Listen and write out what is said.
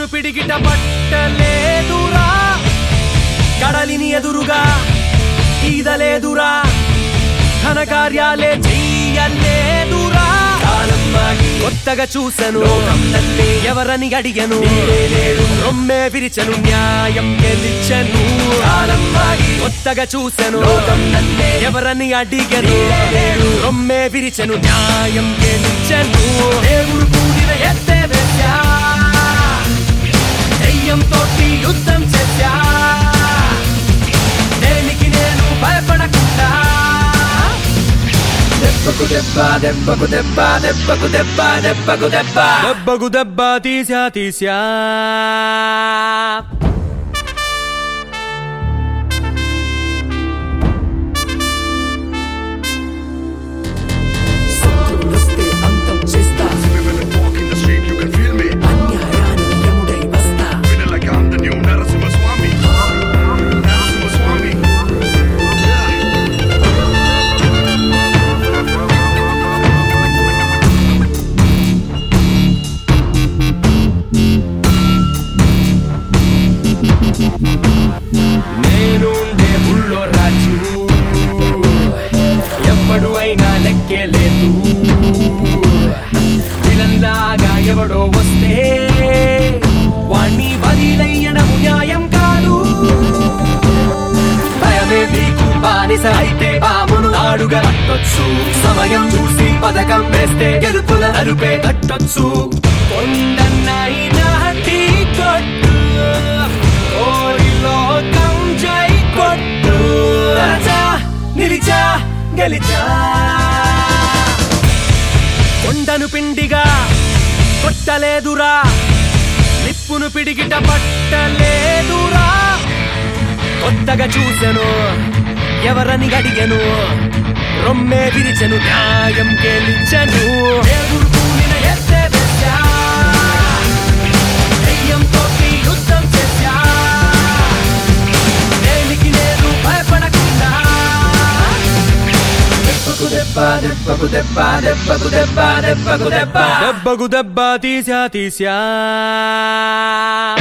పిడిగిట పట్టలేదురా కడలిని ఎదురుగా ఈదలేదురా ఘన కార్యాలే చెయ్యలేదురా కాలం మాగి కొత్తగా చూసను ఎవరని అడిగను రొమ్మే విరిచను న్యాయం గెలిచను కాలం మాగి కొత్తగా చూసను ఎవరని అడిగను రొమ్మే విరిచను న్యాయం గెలిచను దేవుడు కూడిన ఎత్తే వెచ్చా దెయ్యంతో యుద్ధం చేశా దేనికి నేను భయపడకుండా దెబ్బకు దెబ్బ దెబ్బకు దెబ్బ దెబ్బకు దెబ్బ దెబ్బకు దెబ్బ దెబ్బకు దెబ్బ తీసా తీసా శత్రువులొస్తే అంతం చేస్తా When I walk in the street, you can feel me. అన్యాయానికి యముడై వస్తా Feeling like I'm the new Narasimha Swami. Narasimha Swami. Yeah. నేనుండే ఊళ్ళో రాజు ఎవ్వడు అయినా లెక్కే లేదు విలన్లాగా ఎవడో వస్తే వాణ్ణి వదిలయ్యడం న్యాయం కాదు భయమే మీకు బానిస అయితే బామును ఆడుగా కట్టొచ్చు సమయం చూసి పథకం వేస్తే గెలుపుల నలుపే కట్టొచ్చు కొండన్నైనా ఢీ కొట్టు ఓడి లోకం జై కొట్టు రాజా నిలిచా గెలిచా కొండను పిండిగా కొట్టలేదురా నిప్పును పిడిగిట పట్టలేదురా కొత్తగా చూసెను ఎవరని అడిగను రొమ్మే విరిచెను న్యాయం గెలిచెను దేవుడు కూలిన ఎత్తే వెచ్చా. దెయ్యంతో యుద్ధం చేశా దేనికి నేను భయపడకుండా దెబ్బకు దెబ్బ దెబ్బకు దెబ్బ దెబ్బకు దెబ్బ దెబ్బకు దెబ్బ దెబ్బకు దెబ్బ తీసా తీసా